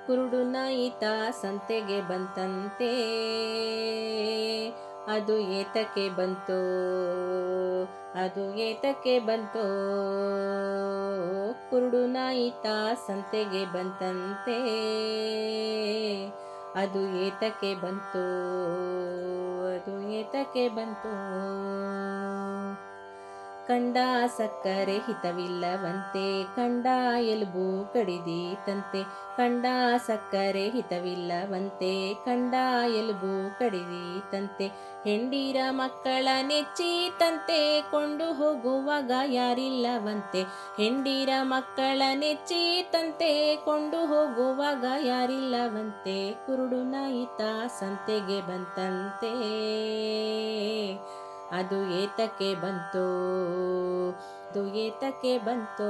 ಕುರುಡು ನಾಯಿತ ಸಂತೆಗೆ ಬಂತಂತೆ ಅದು ಏತಕ್ಕೆ ಬಂತು ಅದು ಏತಕ್ಕೆ ಬಂತು ಕುರುಡು ನಾಯಿತ ಸಂತೆಗೆ ಬಂತಂತೆ ಅದು ಏತಕ್ಕೆ ಬಂತು ಅದು ಏತಕ್ಕೆ ಬಂತು ಕಂಡ ಸಕ್ಕರೆ ಹಿತವಿಲ್ಲವಂತೆ ಕಂಡ ಎಲುಬು ಕಡಿದೀತಂತೆ ಕಂಡ ಸಕ್ಕರೆ ಹಿತವಿಲ್ಲವಂತೆ ಕಂಡ ಎಲುಬು ಕಡಿದೀತಂತೆ ಹೆಂಡಿರ ಮಕ್ಕಳ ನೆಚ್ಚೀತಂತೆ ಕೊಂಡು ಹೋಗುವಾಗ ಯಾರಿಲ್ಲವಂತೆ ಹೆಂಡಿರ ಮಕ್ಕಳ ನೆಚ್ಚೀತಂತೆ ಕೊಂಡು ಹೋಗುವಾಗ ಯಾರಿಲ್ಲವಂತೆ ಕುರುಡು ನಾಯಿತ ಸಂತೆಗೆ ಬಂತಂತೆ ಅದು ಏತಕ್ಕೆ ಬಂತು ಅದು ಏತಕ್ಕೆ ಬಂತು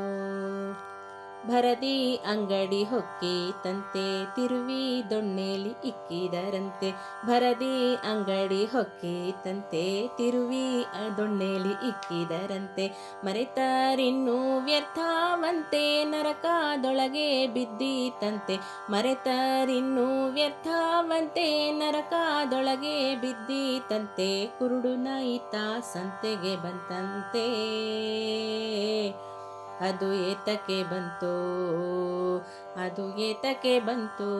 ಭರದಿ ಅಂಗಡಿ ಹೊಕ್ಕಿತಂತೆ ತಿರುವಿ ದೊಣ್ಣೆಲಿ ಇಕ್ಕಿದರಂತೆ ಭರದಿ ಅಂಗಡಿ ಹೊಕ್ಕಿತಂತೆ ತಿರುವಿ ದೊಣ್ಣೆಲಿ ಇಕ್ಕಿದರಂತೆ ಮರೆತರಿನ್ನೂ ವ್ಯರ್ಥವಂತೆ ನರಕದೊಳಗೆ ಬಿದ್ದೀತಂತೆ ಮರೆತರಿನ್ನೂ ವ್ಯರ್ಥವಂತೆ ನರಕದೊಳಗೆ ಬಿದ್ದೀತಂತೆ ಕುರುಡು ನಾಯಿತ ಸಂತೆಗೆ ಬಂತಂತೆ ಅದು ಏತಕ್ಕೆ ಬಂತು ಅದು ಏತಕ್ಕೆ ಬಂತು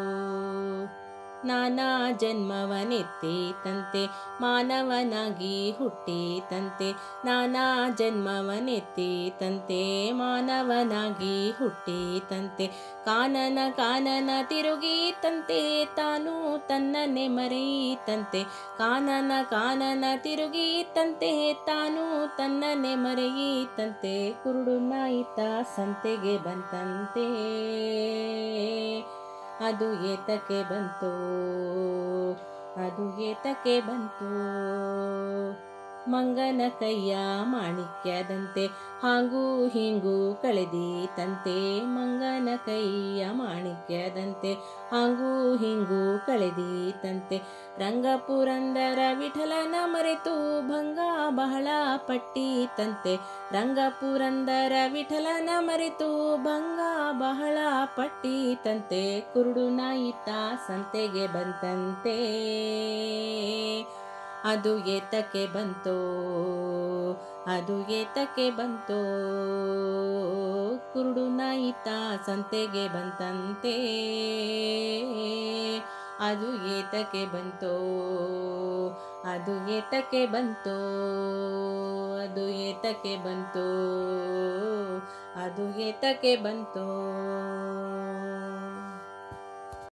ನಾನಾ ಜನ್ಮವನೆತ್ತೀತಂತೆ ಮಾನವನಾಗಿ ಹುಟ್ಟಿತಂತೆ ನಾನಾ ಜನ್ಮವನೆತ್ತೀತಂತೆ ಮಾನವನಾಗಿ ಹುಟ್ಟಿತಂತೆ ಕಾನನ ಕಾನನ ತಿರುಗೀತಂತೆ ತಾನು ತನ್ನನ್ನೇ ಮರೆಯಿತಂತೆ ಕಾನನ ಕಾನನ ತಿರುಗೀತಂತೆ ತಾನು ತನ್ನನ್ನೇ ಮರೆಯಿತಂತೆ ಕುರುಡು ನಾಯಿತ ಸಂತೆಗೆ ಬಂತಂತೆ ಅದು ಏತಕ್ಕೆ ಬಂತು ಅದು ಏತಕ್ಕೆ ಬಂತು ಮಂಗನ ಕೈಯ ಮಾಣಿಕ್ಯದಂತೆ ಹಾಂಗೂ ಹಿಂಗೂ ಕಳೆದೀತಂತೆ ಮಂಗನ ಕೈಯ ಮಾಣಿಕ್ಯದಂತೆ ಹಾಂಗೂ ಹಿಂಗೂ ಕಳೆದೀತಂತೆ ರಂಗಪುರಂದರ ವಿಠಲನ ಮರೆತು ಭಂಗ ಬಹಳ ಪಟ್ಟೀತಂತೆ ರಂಗಪುರಂದರ ವಿಠಲನ ಮರೆತು ಭಂಗ ಬಹಳ ಪಟ್ಟೀತಂತೆ ಕುರುಡು ನಾಯಿತ ಸಂತೆಗೆ ಬಂತಂತೆ ಅದು ಏತಕ್ಕೆ ಬಂತು ಅದು ಏತಕ್ಕೆ ಬಂತು ಕುರುಡು ನಾಯಿತ ಸಂತೆಗೆ ಬಂತಂತೆ ಅದು ಏತಕ್ಕೆ ಬಂತು ಅದು ಏತಕ್ಕೆ ಬಂತು ಅದು ಏತಕ್ಕೆ ಬಂತು ಅದು ಏತಕ್ಕೆ ಬಂತು